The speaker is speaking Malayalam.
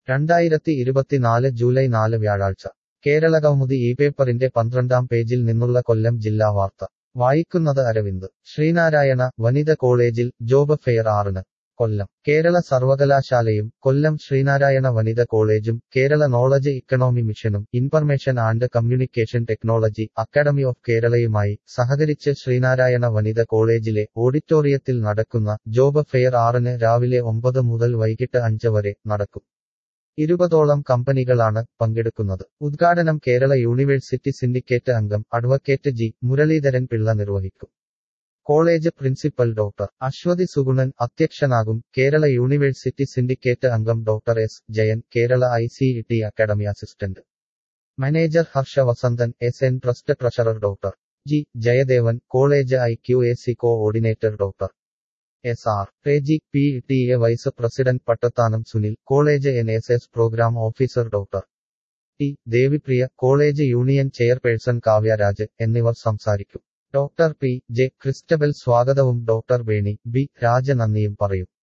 രണ്ടായിരത്തി ഇരുപത്തിനാല് ജൂലൈ നാല് വ്യാഴാഴ്ച കേരളകൗമുദി ഈ പേപ്പറിന്റെ പന്ത്രണ്ടാം പേജിൽ നിന്നുള്ള കൊല്ലം ജില്ലാ വാർത്ത വായിക്കുന്നത് അരവിന്ദ് ശ്രീനാരായണ വനിത കോളേജിൽ ജോബ് ഫെയർ ആറിന് കൊല്ലം കേരള സർവകലാശാലയും കൊല്ലം ശ്രീനാരായണ വനിത കോളേജും കേരള നോളജ് ഇക്കണോമി മിഷനും information and communication technology academy of കേരളയുമായി സഹകരിച്ച് ശ്രീനാരായണ വനിത കോളേജിലെ ഓഡിറ്റോറിയത്തിൽ നടക്കുന്ന ജോബ് ഫെയർ ആറിന് രാവിലെ ഒമ്പത് മുതൽ വൈകിട്ട് അഞ്ച് വരെ നടക്കും ഇരുപതോളം കമ്പനികളാണ് പങ്കെടുക്കുന്നത് ഉദ്ഘാടനം കേരള യൂണിവേഴ്സിറ്റി സിൻഡിക്കേറ്റ് അംഗം അഡ്വക്കേറ്റ് ജി മുരളീധരൻ പിള്ള നിർവഹിക്കും college principal doctor Aswathy Sugunan അധ്യക്ഷനാകും കേരള യൂണിവേഴ്സിറ്റി സിൻഡിക്കേറ്റ് അംഗം doctor S Jayan Kerala I C T academy assistant manager Harsha Vasanthan S N trust treasurer doctor G Jayadevan college I Q A C coordinator doctor S R Reji P T A vice president Pattathanam Sunil college N S S programme officer doctor T Devipriya college union chairperson Kavyaraj എന്നിവർ സംസാരിക്കും ഡോക്ടർ പി ജെ ക്രിസ്റ്റബൽ സ്വാഗതവും ഡോക്ടർ വേണി ബി രാജ നന്ദിയും പറയും